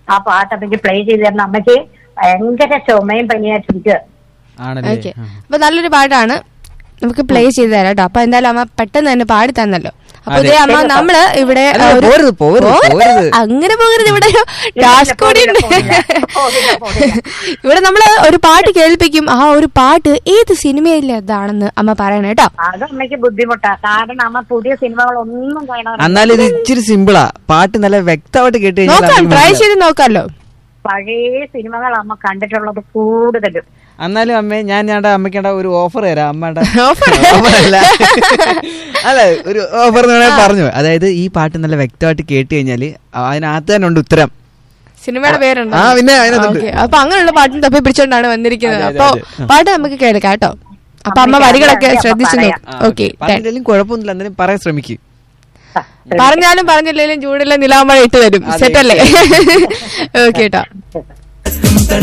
ആ പാട്ട് അമ്മയ്ക്ക് പ്ലേ ചെയ്ത് തരണം അമ്മയ്ക്ക് ഭയങ്കര ചുമയും പനിയായിട്ടിരിക്കുക ആണല്ലേ ഓക്കെ അപ്പൊ നല്ലൊരു പാട്ടാണ് നമുക്ക് പ്ലേ ചെയ്ത് തരാം കേട്ടോ അപ്പൊ എന്തായാലും അമ്മ പെട്ടെന്ന് തന്നെ പാടി തന്നല്ലോ അപ്പൊ ഇതേ അമ്മ നമ്മള് ഇവിടെ അല്ല, ഒരു- പോരുത്, പോരുത്, പോരുത്. പോരുത്. അങ്ങനെ പോകരുത് ഇവിടെ ഒരു ടാസ്ക് കൂടി ഉണ്ട് പോകില്ല, പോകില്ല, പോകില്ല. ഇവിടെ നമ്മള് ഒരു പാട്ട് കേൾപ്പിക്കും ആ ഒരു പാട്ട് ഏത് സിനിമയിലേതാണെന്ന് അമ്മ പറയണേ കേട്ടോ അത് അമ്മയ്ക്ക് ബുദ്ധിമുട്ടാ കാരണം അമ്മ പുതിയ സിനിമകളൊന്നും കാണാറില്ല എന്നാലും ഇത് ഇച്ചിരി സിമ്പിളാ പാട്ട് നല്ല വ്യക്തമായിട്ട് കേട്ട് കഴിഞ്ഞാൽ നോക്കാം നമുക്ക് ട്രൈ മനസ്സിലാവും. ചെയ്ത് നോക്കാലോ പഴയ സിനിമകൾ അമ്മ കണ്ടിട്ടുള്ളത് കൂടുതലും എന്നാലും അമ്മേ ഞാൻ ഞങ്ങളുടെ അമ്മയ്ക്കണ്ട ഒരു ഓഫർ തരാം അമ്മയുടെ Offer? അല്ല അല്ല ഒരു ഓഫർ പറഞ്ഞു അതായത് ഈ പാട്ട് നല്ല വ്യക്തമായിട്ട് കേട്ട് കഴിഞ്ഞാല് അതിനകത്ത് തന്നെ ഉണ്ട് ഉത്തരം സിനിമയുടെ പേരുണ്ടോ ആ, പിന്നെ അതിനകത്തുണ്ട്. ഓക്കെ അപ്പൊ അങ്ങനെയുള്ള പാട്ടും തപ്പി പിടിച്ചോണ്ടാണ് വന്നിരിക്കുന്നത് അതെ, അതെ, അപ്പൊ അതെ. പാട്ട് നമുക്ക് കേൾക്കാം കേട്ടോ അപ്പൊ അമ്മ അമ്മയ്ക്ക് വരികളൊക്കെ അറിയാം, ശ്രദ്ധിച്ചു പറയാം. നോക്കും ഓക്കെ പറഞ്ഞില്ലെങ്കിലും കുഴപ്പമൊന്നുമില്ല എന്തായാലും പറയാൻ ശ്രമിക്കും പറഞ്ഞാലും പറഞ്ഞില്ലെങ്കിലും ചൂടിലെ നിലാമഴ ഇട്ട് തരും സെറ്റ് അല്ലേ ഓക്കെ കേട്ടോ ശരി.